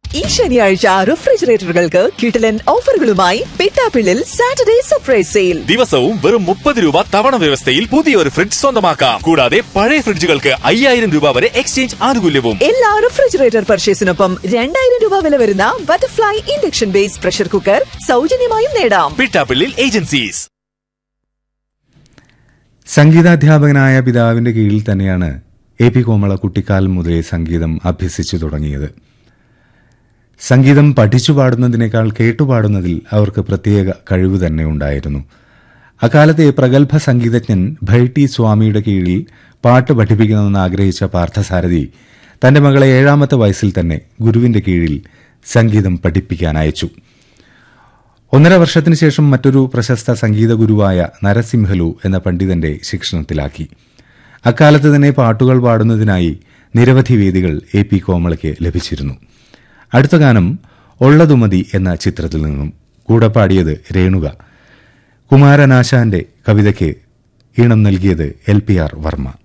ഈ ശനിയാഴ്ച റെഫ്രിജറേറ്ററുകൾക്ക് കിട്ടലൻ ഓഫറുകളുമായി പിട്ടാപ്പിള്ളിൽ സാറ്റർഡേ സർപ്രൈസ് സെയിൽ ദിവസവും വെറും മുപ്പത് രൂപ തവണ വ്യവസ്ഥയിൽ പുതിയൊരു ഫ്രിഡ്ജ് സ്വന്തമാക്കാം കൂടാതെ പഴയ ഫ്രിഡ്ജുകൾക്ക് അയ്യായിരം രൂപ വരെ എക്സ്ചേഞ്ച് ആനുകൂല്യവും എല്ലാ റെഫ്രിജറേറ്റർ പർച്ചേസിനൊപ്പം രണ്ടായിരം രൂപ വില വരുന്ന butterfly induction base pressure cooker സൗജന്യമായും നേടാം പിട്ടാപ്പിള്ളിൽ ഏജൻസീസ് സംഗീതാധ്യാപകനായ പിതാവിന്റെ കീഴിൽ തന്നെയാണ് എ പി കോമള കുട്ടിക്കാലം മുതലേ സംഗീതം അഭ്യസിച്ചു തുടങ്ങിയത് സംഗീതം പഠിച്ചു പാടുന്നതിനേക്കാൾ കേട്ടുപാടുന്നതിൽ അവർക്ക് പ്രത്യേക കഴിവ് തന്നെ ഉണ്ടായിരുന്നു അക്കാലത്തെ പ്രഗത്ഭ സംഗീതജ്ഞൻ ഭൈട്ടി സ്വാമിയുടെ കീഴിൽ പാട്ട് പഠിപ്പിക്കണമെന്ന് ആഗ്രഹിച്ച പാർത്ഥസാരഥി തന്റെ മകളെ ഏഴാമത്തെ വയസ്സിൽ തന്നെ ഗുരുവിന്റെ കീഴിൽ സംഗീതം പഠിപ്പിക്കാൻ അയച്ചു ഒന്നര വർഷത്തിനു ശേഷം മറ്റൊരു പ്രശസ്ത സംഗീത ഗുരുവായ നരസിംഹലു എന്ന പണ്ഡിതന്റെ ശിക്ഷണത്തിലാക്കി അക്കാലത്ത് തന്നെ പാട്ടുകൾ പാടുന്നതിനായി നിരവധി വേദികൾ എ പി കോമളയ്ക്ക് ലഭിച്ചിരുന്നു അടുത്ത ഗാനം ഒള്ളതുമതി എന്ന ചിത്രത്തിൽ നിന്നും കൂടെ പാടിയത് രേണുക കുമാരനാശാന്റെ കവിതയ്ക്ക് ഈണം നൽകിയത് എൽ പി ആർ വർമ്മ